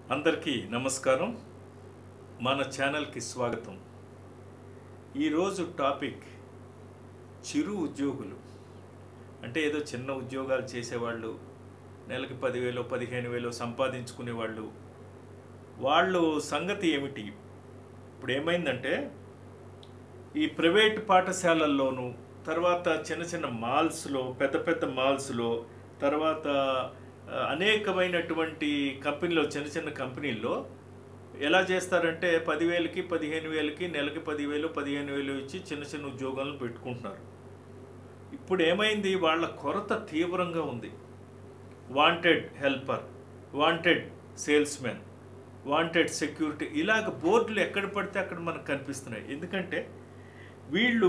అందరికీ నమస్కారం మన ఛానల్కి స్వాగతం ఈరోజు టాపిక్ చిరు ఉద్యోగులు అంటే ఏదో చిన్న ఉద్యోగాలు చేసేవాళ్ళు నెలకి పదివేలు పదిహేను వేలు సంపాదించుకునే వాళ్ళు వాళ్ళు సంగతి ఏమిటి ఇప్పుడు ఏమైందంటే ఈ ప్రైవేట్ పాఠశాలల్లోనూ తర్వాత చిన్న చిన్న మాల్స్లో పెద్ద పెద్ద మాల్స్లో తర్వాత ఆ, అనేకమైనటువంటి కంపెనీలో చిన్న చిన్న కంపెనీల్లో ఎలా చేస్తారంటే పదివేలకి పదిహేను వేలకి నెలకి పదివేలు పదిహేను వేలు ఇచ్చి చిన్న చిన్న ఉద్యోగాలను పెట్టుకుంటున్నారు ఇప్పుడు ఏమైంది వాళ్ళ కొరత తీవ్రంగా ఉంది wanted helper wanted salesmen wanted security ఇలాగ బోర్డులు ఎక్కడ పడితే అక్కడ మనకు కనిపిస్తున్నాయి ఎందుకంటే వీళ్ళు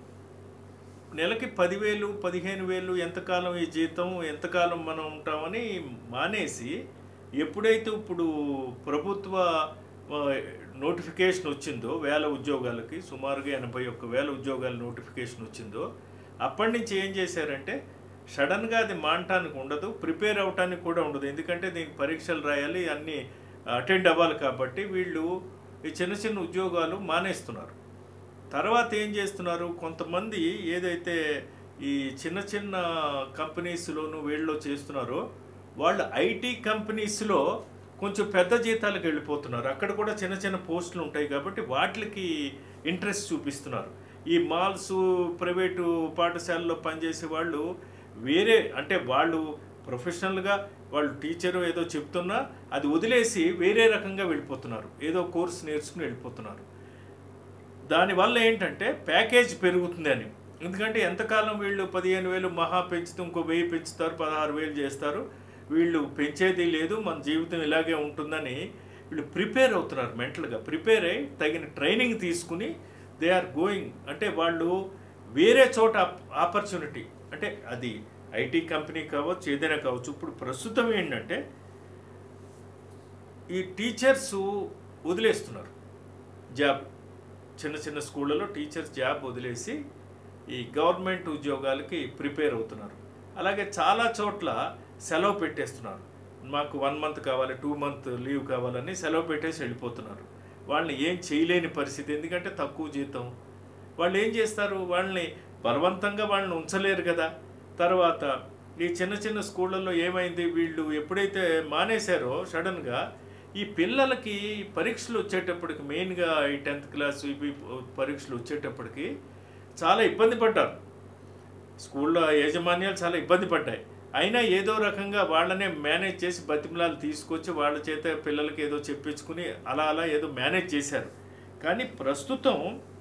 నెలకి పదివేలు పదిహేను వేలు ఎంతకాలం ఈ జీతం ఎంతకాలం మనం ఉంటామని మానేసి ఎప్పుడైతే ఇప్పుడు ప్రభుత్వ ఆ, నోటిఫికేషన్ వచ్చిందో వేల ఉద్యోగాలకి సుమారుగా ఎనభై ఒక్క వేల ఉద్యోగాల నోటిఫికేషన్ వచ్చిందో అప్పటి నుంచి ఏం చేశారంటే సడన్గా అది మానటానికి ఉండదు ప్రిపేర్ అవటానికి కూడా ఉండదు ఎందుకంటే దీనికి పరీక్షలు రాయాలి అన్నీ అటెండ్ అవ్వాలి కాబట్టి వీళ్ళు ఈ చిన్న చిన్న ఉద్యోగాలు మానేస్తున్నారు తర్వాత ఏం చేస్తున్నారు కొంతమంది ఏదైతే ఈ చిన్న చిన్న కంపెనీస్లోను వీళ్ళలో చేస్తున్నారో వాళ్ళు ఐటీ కంపెనీస్లో కొంచెం పెద్ద జీతాలకు వెళ్ళిపోతున్నారు అక్కడ కూడా చిన్న చిన్న పోస్టులు ఉంటాయి కాబట్టి వాటికి ఇంట్రెస్ట్ చూపిస్తున్నారు ఈ మాల్స్ ప్రైవేటు పాఠశాలలో పనిచేసే వాళ్ళు వేరే అంటే వాళ్ళు ప్రొఫెషనల్గా వాళ్ళు టీచరు ఏదో చెప్తున్నా అది వదిలేసి వేరే రకంగా వెళ్ళిపోతున్నారు ఏదో కోర్స్ నేర్చుకుని వెళ్ళిపోతున్నారు దానివల్ల ఏంటంటే ప్యాకేజ్ పెరుగుతుంది అని ఎందుకంటే ఎంతకాలం వీళ్ళు పదిహేను వేలు మహా పెంచుతూ ఇంకో వెయ్యి పెంచుతారు పదహారు వేలు చేస్తారు వీళ్ళు పెంచేది లేదు మన జీవితం ఇలాగే ఉంటుందని వీళ్ళు ప్రిపేర్ అవుతున్నారు మెంటల్గా ప్రిపేర్ అయ్యి తగిన ట్రైనింగ్ తీసుకుని దే ఆర్ గోయింగ్ అంటే వాళ్ళు వేరే చోట ఆపర్చునిటీ అంటే అది ఐటీ కంపెనీ కావచ్చు ఏదైనా కావచ్చు ఇప్పుడు ప్రస్తుతం ఏంటంటే ఈ టీచర్స్ వదిలేస్తున్నారు జాబ్ చిన్న చిన్న స్కూళ్ళలో టీచర్స్ జాబ్ వదిలేసి ఈ గవర్నమెంట్ ఉద్యోగాలకి ప్రిపేర్ అవుతున్నారు అలాగే చాలా చోట్ల సెలవు పెట్టేస్తున్నారు మాకు వన్ మంత్ కావాలి టూ మంత్ లీవ్ కావాలని సెలవు పెట్టేసి వెళ్ళిపోతున్నారు వాళ్ళని ఏం చేయలేని పరిస్థితి ఎందుకంటే తక్కువ జీతం వాళ్ళు ఏం చేస్తారు వాళ్ళని బలవంతంగా వాళ్ళని ఉంచలేరు కదా తర్వాత ఈ చిన్న చిన్న స్కూళ్ళల్లో ఏమైంది వీళ్ళు ఎప్పుడైతే మానేశారో సడన్గా ఈ పిల్లలకి పరీక్షలు వచ్చేటప్పటికి మెయిన్గా ఈ టెన్త్ క్లాస్ ఇవి పరీక్షలు వచ్చేటప్పటికి చాలా ఇబ్బంది పడ్డారు స్కూల్లో యాజమాన్యాలు చాలా ఇబ్బంది పడ్డాయి అయినా ఏదో రకంగా వాళ్ళనే మేనేజ్ చేసి బతిమలాలు తీసుకొచ్చి వాళ్ళ చేత పిల్లలకి ఏదో చెప్పించుకుని అలా అలా ఏదో మేనేజ్ చేశారు కానీ ప్రస్తుతం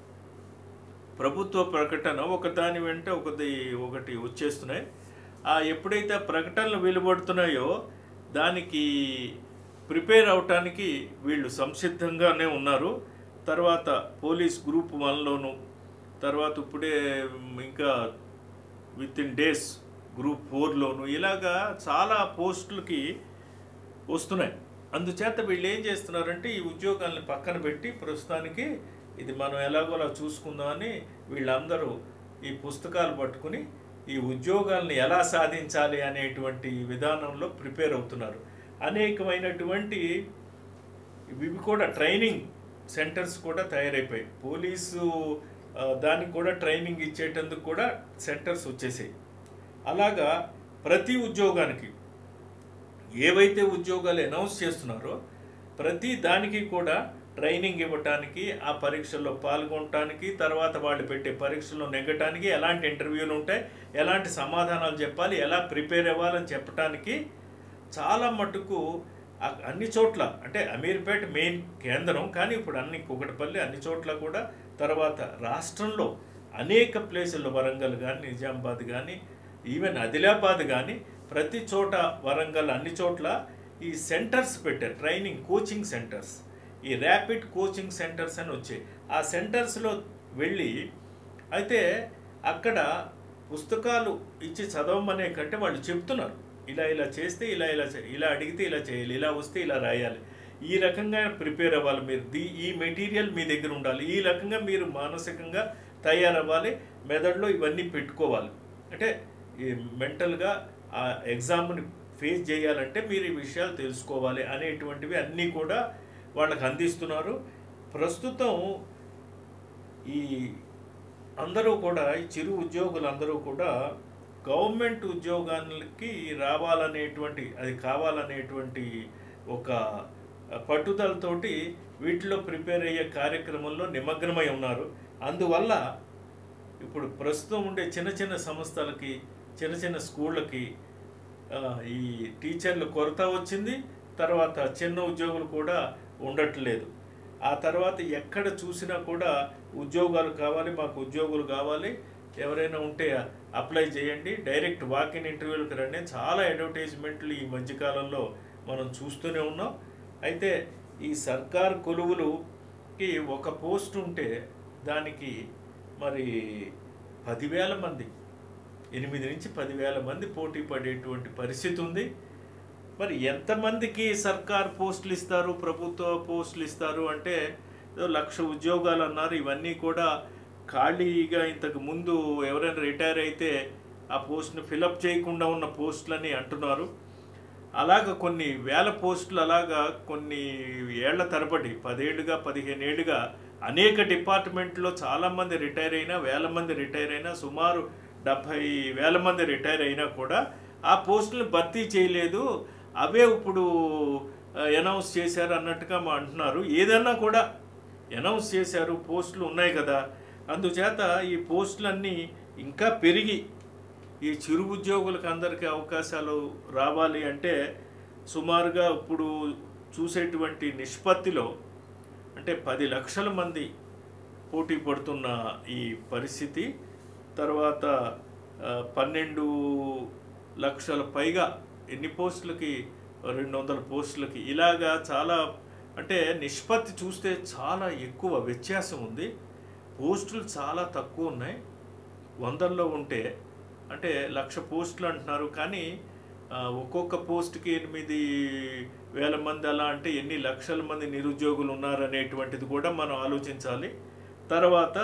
ప్రభుత్వ ప్రకటన ఒకదాని వెంట ఒకటి ఒకటి వచ్చేస్తున్నాయి ఆ ఎప్పుడైతే ఆ ప్రకటనలు వెలువడుతున్నాయో దానికి ప్రిపేర్ అవటానికి వీళ్ళు సంసిద్ధంగానే ఉన్నారు తర్వాత పోలీస్ గ్రూప్ వన్లోను తర్వాత ఇప్పుడే ఇంకా విత్ ఇన్ డేస్ గ్రూప్ ఫోర్లోను ఇలాగా చాలా పోస్టులకి వస్తున్నాయి అందుచేత వీళ్ళు ఏం చేస్తున్నారంటే ఈ ఉద్యోగాల్ని పక్కన పెట్టి ప్రస్తుతానికి ఇది మనం ఎలాగోలా చూసుకుందామని వీళ్ళందరూ ఈ పుస్తకాలు పట్టుకుని ఈ ఉద్యోగాల్ని ఎలా సాధించాలి అనేటువంటి విధానంలో ప్రిపేర్ అవుతున్నారు అనేకమైనటువంటి ఇవి కూడా ట్రైనింగ్ సెంటర్స్ కూడా తయారైపోయాయి పోలీసు ఆ, దానికి కూడా ట్రైనింగ్ ఇచ్చేటందుకు కూడా సెంటర్స్ వచ్చేసాయి అలాగా ప్రతి ఉద్యోగానికి ఏవైతే ఉద్యోగాలు అనౌన్స్ చేస్తున్నారో ప్రతి దానికి కూడా ట్రైనింగ్ ఇవ్వటానికి ఆ పరీక్షల్లో పాల్గొనటానికి తర్వాత వాళ్ళు పెట్టే పరీక్షల్లో నెగ్గటానికి ఎలాంటి ఇంటర్వ్యూలు ఉంటాయి ఎలాంటి సమాధానాలు చెప్పాలి ఎలా ప్రిపేర్ అవ్వాలని చెప్పటానికి చాలా మటుకు ఆ- అన్ని చోట్ల అంటే అమీర్పేట మెయిన్ కేంద్రం కానీ ఇప్పుడు అన్ని కుకటపల్లి అన్ని చోట్ల కూడా తర్వాత రాష్ట్రంలో అనేక ప్లేసుల్లో వరంగల్ కానీ నిజామాబాద్ కానీ ఈవెన్ ఆదిలాబాద్ కానీ ప్రతి చోట వరంగల్ అన్ని చోట్ల ఈ సెంటర్స్ పెట్టారు ట్రైనింగ్ కోచింగ్ సెంటర్స్ ఈ ర్యాపిడ్ కోచింగ్ సెంటర్స్ అని వచ్చాయి ఆ సెంటర్స్లో వెళ్ళి అయితే అక్కడ పుస్తకాలు ఇచ్చి చదవమనే కంటే వాళ్ళు చెప్తున్నారు ఇలా ఇలా చేస్తే ఇలా ఇలా చే- ఇలా అడిగితే ఇలా చేయాలి ఇలా వస్తే ఇలా రాయాలి ఈ రకంగా ప్రిపేర్ అవ్వాలి మీరు దీ ఈ మెటీరియల్ మీ దగ్గర ఉండాలి ఈ రకంగా మీరు మానసికంగా తయారవ్వాలి మెదడులో ఇవన్నీ పెట్టుకోవాలి అంటే ఈ మెంటల్గా ఆ ఎగ్జామ్ని ఫేస్ చేయాలంటే మీరు ఈ విషయాలు తెలుసుకోవాలి అనేటువంటివి అన్నీ కూడా వాళ్ళకి అందిస్తున్నారు ప్రస్తుతం ఈ అందరూ కూడా ఈ చిరు ఉద్యోగులందరూ కూడా గవర్నమెంట్ ఉద్యోగాలకి రావాలనేటువంటి అది కావాలనేటువంటి ఒక పట్టుదలతోటి వీటిలో ప్రిపేర్ అయ్యే కార్యక్రమంలో నిమగ్నమై ఉన్నారు అందువల్ల ఇప్పుడు ప్రస్తుతం ఉండే చిన్న చిన్న సంస్థలకి చిన్న చిన్న స్కూళ్ళకి ఆ, ఈ టీచర్ల కొరత వచ్చింది తర్వాత చిన్న ఉద్యోగులు కూడా ఉండట్లేదు ఆ తర్వాత ఎక్కడ చూసినా కూడా ఉద్యోగాలు కావాలి మాకు ఉద్యోగులు కావాలి ఎవరైనా ఉంటే అప్లై చేయండి డైరెక్ట్ వాకిన్ ఇంటర్వ్యూలకు రండి చాలా అడ్వర్టైజ్మెంట్లు ఈ మధ్యకాలంలో మనం చూస్తూనే ఉన్నాం అయితే ఈ సర్కార్ కొలువులుకి ఒక పోస్ట్ ఉంటే దానికి మరి పదివేల మంది ఎనిమిది నుంచి పదివేల మంది పోటీ పడేటువంటి పరిస్థితి ఉంది మరి ఎంతమందికి సర్కార్ పోస్టులు ఇస్తారు ప్రభుత్వ పోస్టులు ఇస్తారు అంటే ఏదో లక్ష ఉద్యోగాలు అన్నారు ఇవన్నీ కూడా ఖాళీగా ఇంతకు ముందు ఎవరైనా రిటైర్ అయితే ఆ పోస్ట్ని ఫిలప్ చేయకుండా ఉన్న పోస్టులని అంటున్నారు అలాగ కొన్ని వేల పోస్టులు అలాగా కొన్ని ఏళ్ల తరబడి పదేళ్లుగా పదిహేను ఏళ్ళుగా అనేక డిపార్ట్మెంట్లో చాలామంది రిటైర్ అయినా వేల మంది రిటైర్ అయినా సుమారు డెబ్భై వేల మంది రిటైర్ అయినా కూడా ఆ పోస్టులను భర్తీ చేయలేదు అవే ఇప్పుడు అనౌన్స్ చేశారు అన్నట్టుగా మా అంటున్నారు ఏదన్నా కూడా అనౌన్స్ చేశారు పోస్టులు ఉన్నాయి కదా అందుచేత ఈ పోస్టులన్నీ ఇంకా పెరిగి ఈ చిరు ఉద్యోగులకు అందరికీ అవకాశాలు రావాలి అంటే సుమారుగా ఇప్పుడు చూసేటువంటి నిష్పత్తిలో అంటే పది లక్షల మంది పోటీ పడుతున్న ఈ పరిస్థితి తర్వాత ఆ, పన్నెండు లక్షల పైగా ఎన్ని పోస్టులకి రెండు వందల పోస్టులకి ఇలాగా చాలా అంటే నిష్పత్తి చూస్తే చాలా ఎక్కువ వ్యత్యాసం ఉంది పోస్టులు చాలా తక్కువ ఉన్నాయి వందల్లో ఉంటే అంటే లక్ష పోస్టులు అంటున్నారు కానీ ఆ, ఒక్కొక్క పోస్ట్కి ఎనిమిది వేల మంది అలా అంటే ఎన్ని లక్షల మంది నిరుద్యోగులు ఉన్నారనేటువంటిది కూడా మనం ఆలోచించాలి తర్వాత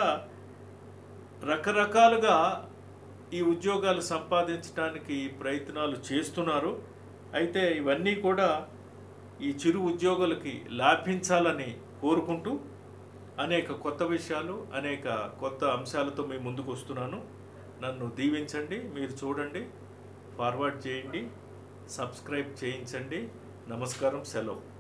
రకరకాలుగా ఈ ఉద్యోగాలు సంపాదించడానికి ప్రయత్నాలు చేస్తున్నారు అయితే ఇవన్నీ కూడా ఈ చిరు ఉద్యోగులకి లాభించాలని కోరుకుంటూ అనేక కొత్త విషయాలు అనేక కొత్త అంశాలతో మీ ముందుకు వస్తున్నాను నన్ను దీవించండి మీరు చూడండి ఫార్వర్డ్ చేయండి సబ్స్క్రైబ్ చేయించండి నమస్కారం సెలవు